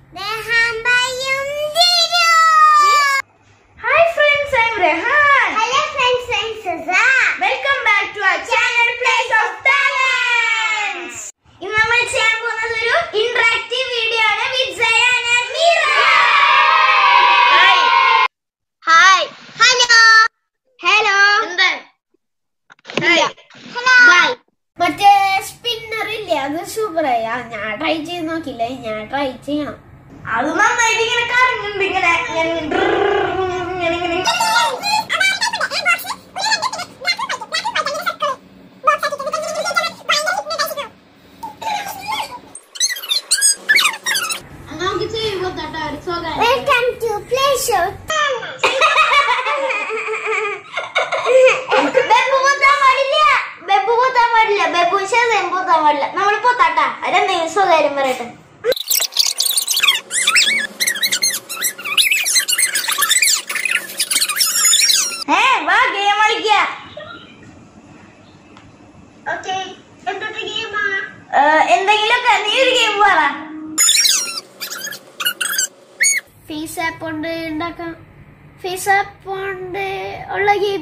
Hi friends I Rehan Hello friends, I'm Suza. Welcome back to our channel place of talents ഇന്ന് നമ്മൾ ചെയ്യാൻ പോകുന്നത് ഒരു ഇന്ററാക്റ്റീവ് വീഡിയോ ആണ് with Sayana Meera hi Hi. Hello. Hello എന്താ hi Hello. ബൈ മറ്റേ സ്പിന്നർ ഇല്ലേ അത് സൂപ്പറായി ഞാൻ ട്രൈ ചെയ്ത് നോക്കില്ല ഞാൻ ട്രൈ ചെയ്യണം അത് നന്നായിട്ട് ഇങ്ങനെ കറങ്ങുന്നുണ്ട് ഇങ്ങനെ ഇങ്ങനെ ഇങ്ങനെ ഇങ്ങനെ നമുക്ക് ചെയ്യുമ്പോ Welcome to Play Show. ബെബു പൊത്താൻ പാടില്ല ബെബു പൊത്താൻ പാടില്ല ബെബു ശതം പൊത്താൻ പാടില്ല നമ്മൾ പൊത്താട്ടാ അതെന്തെങ്കിലും സ്വകാര്യം പറയട്ടെ ഏ വാ ഗെയിം കളിക്ക Okay. എന്തൊക്കെ ഗെയിമാ എന്തെങ്കിലുമൊക്കെ നീ ഒരു ഗെയിം പറ ഫേസ് ആപ്പ് കൊണ്ട് ഉണ്ടാക്കാം ഫേസ് ആപ്പ് കൊണ്ട് ഉള്ള ഗെയിം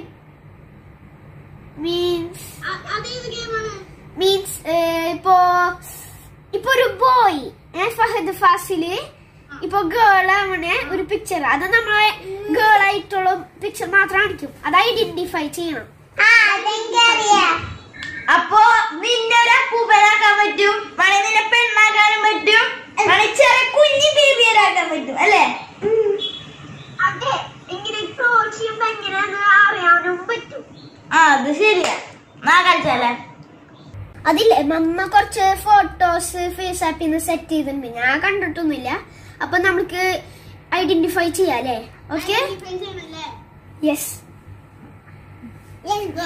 മീൻസ് അതേത് ഗെയിമാണ് മീൻസ് ഇപ്പോ ഇപ്പൊ ഒരു ബോയ് ഫഹദ് ഫാസില് ഇപ്പൊ ഗേൾ അങ്ങനെ ഒരു പിക്ചർ അത് നമ്മളെ ഗേൾ ആയിട്ടുള്ള പിക്ചർ മാത്രം കാണിക്കും അത് ഐഡന്റിഫൈ ചെയ്യണം ആ അതെനിക്കറിയാം അപ്പോ നിന്നെ ഒരു അപ്പൂപ്പനാക്കാൻ പറ്റും വേണേ നിന്നെ പെണ്ണാക്കാനും പറ്റും വേണേ ചെറിയ കുഞ്ഞി ബേബിയരാക്കാൻ പറ്റും അല്ലേ അതെ ഇങ്ങനെ ക്രോൾ ചെയ്യുമ്പോ എങ്ങനെയാന്ന് അറിയാനും പറ്റും ആ അത് ശരിയാ നാ കളിച്ചാലേ അതില്ലേ മമ്മ കുറച്ച് ഫോട്ടോസ് ഫേസ് ആപ്പിൽ നിന്ന് സെറ്റ് ചെയ്തിട്ടുണ്ട് ഞാൻ കണ്ടിട്ടൊന്നുമില്ല അപ്പൊ നമുക്ക് ഐഡന്റിഫൈ ചെയ്യാം അല്ലേ okay yes Let's go.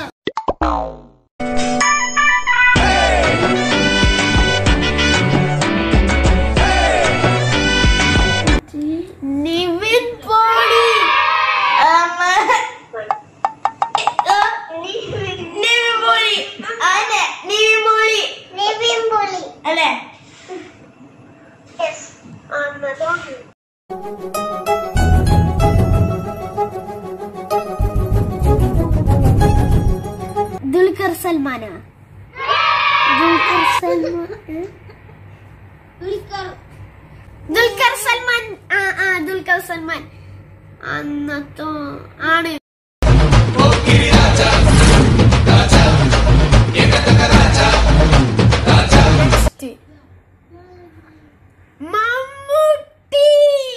Nivin Pauly Nivin Pauly അതെ നിവിൻ പോളി Living bully. അല്ലേ Yes. On the dog. Dulquer സൽമാനാ ദുൽഖർ സൽമാൻ ഏ? ദുൽഖർ സൽമാൻ ആ ആ ദുൽഖർ സൽമാൻ അന്നത്തോ ആണ് Next. മമ്മൂട്ടി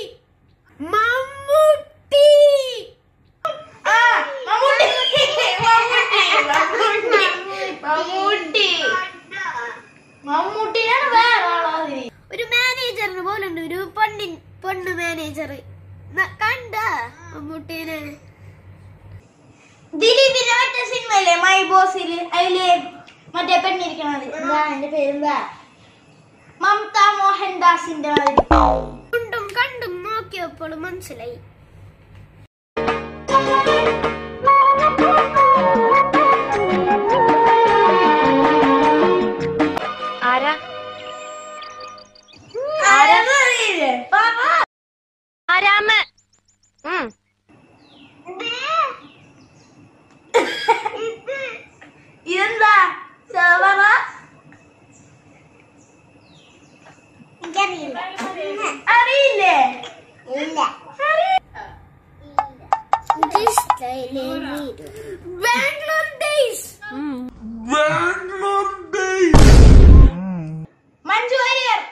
മമ്മൂട്ടി ആ മമ്മൂട്ടി മമ്മൂട്ടി മമ്മൂട്ടി മമ്മൂട്ടി മമ്മൂട്ടിയാണ് വേറെ ആളോ ഒരു മാനേജറിന് പോലെ ഉണ്ട് ഒരു പെണ്ണിൻ പെണ്ണ് മാനേജർ കണ്ട മമ്മൂട്ടീനെ ദിലീപിന്റെ മറ്റേ സിനിമയിലെ മൈ ബോസിൽ അതില് മറ്റേ പെണ്ണിരിക്കണത് എന്താ എന്റെ പേരെന്താ മമത മോഹൻദാസിന്റെ മാതിരി കണ്ടും കണ്ടും നോക്കിയപ്പോൾ മനസ്സിലായി ആരാ ആരാന്ന് അറിയില്ലേ പാപ്പ ആരാമ ഉം ഇതെന്താ സേവറ എനിക്കറിയില്ല അറിയില്ലേ ഇല്ല ബാംഗ്ലൂർ ഡേയ്സ് മഞ്ജു വാര്യർ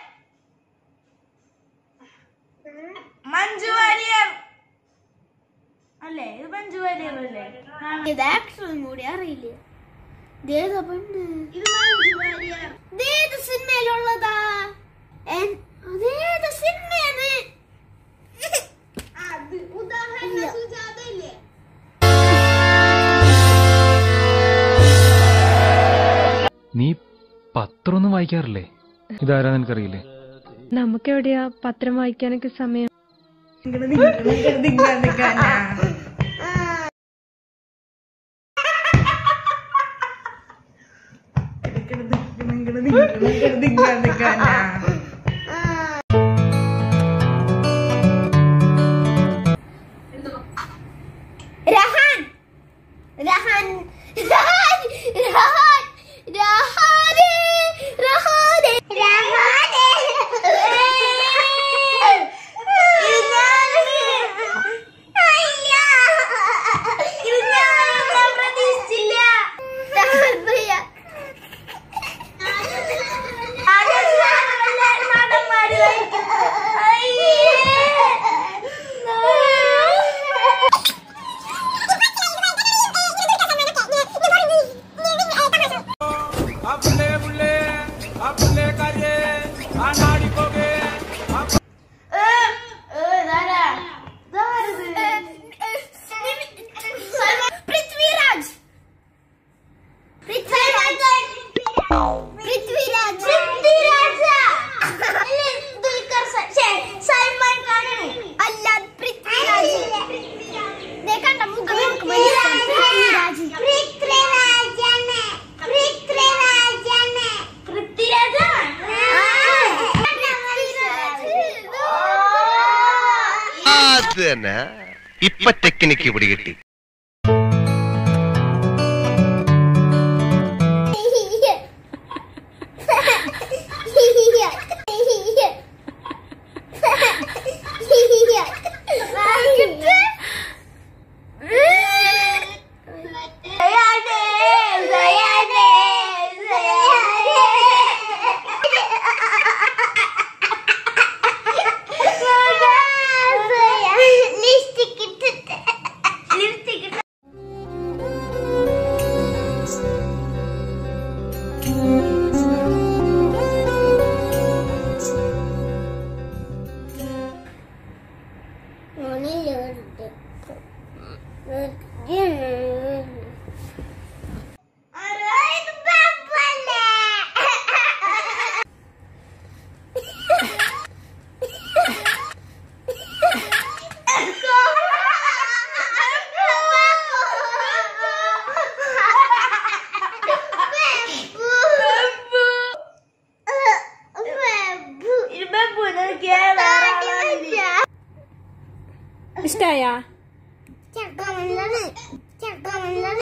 മഞ്ജു വാര്യർ അല്ലേ ഇത് മഞ്ജു വാര്യർ അല്ലേ ഇത് ആക്ടറും കൂടി അറിയില്ല ഇതേതാ പെണ്ണ് ഇതേത് സിനിമയിലുള്ളതാ എൻ- അതേത് സിനിമയാണ് ഇല്ല. നീ പത്രമൊന്നും വായിക്കാറില്ലേ ഇതാരാ നിനക്കറിയില്ലേ നമുക്കെവിടെയാ പത്രം വായിക്കാനൊക്കെ സമയം അത് തന്നെ ഇപ്പൊ ടെക്നിക്ക് പിടികിട്ടി ലിപ്സ്റ്റിക് ഇട്ടിട്ട് ലിപ്സ്റ്റിക് ഇഷ്ടായ ചക്കമല്ലാണ് ചക്കമല്ലാണ്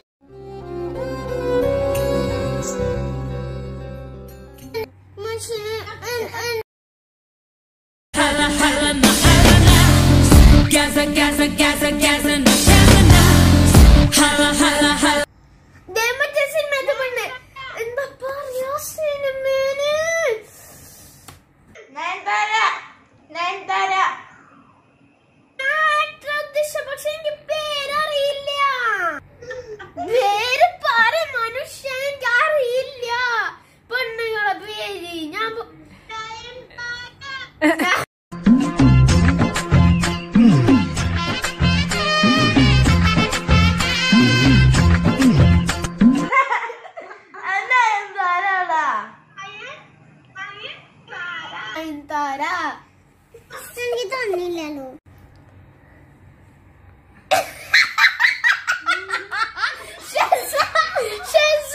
മറ്റേ സിനിമത്തെ പെണ്ണ് എന്താ പറയാ സിനിമേന് പക്ഷെ എനിക്ക് പേരറിയില്ല പേര് പറ മനുഷ്യ എനിക്ക് അറിയില്ല പെണ്ണുങ്ങളെ പേര് ഞാൻ പ- നയൻതാര എനിക്ക് തന്നില്ലല്ലോ ഷെസ ഷെസ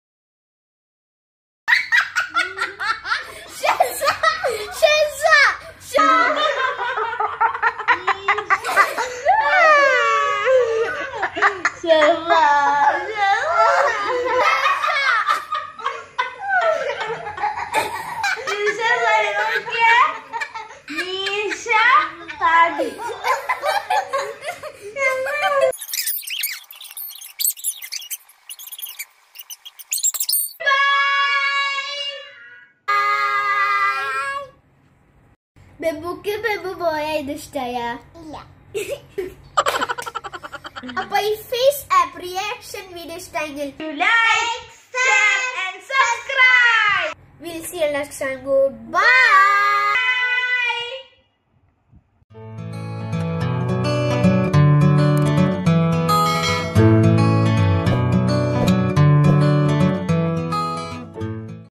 ഷെസ ഷെസ ബെബുക്ക് ബെബു പോയ ഇത് ഇഷ്ടായ ഇല്ല അപ്പൊ ഈ ഫേസ് ആപ്പ് റിയാക്ഷൻ വീഡിയോ ഇഷ്ടമെങ്കിൽ like share and subscribe will see you next time good by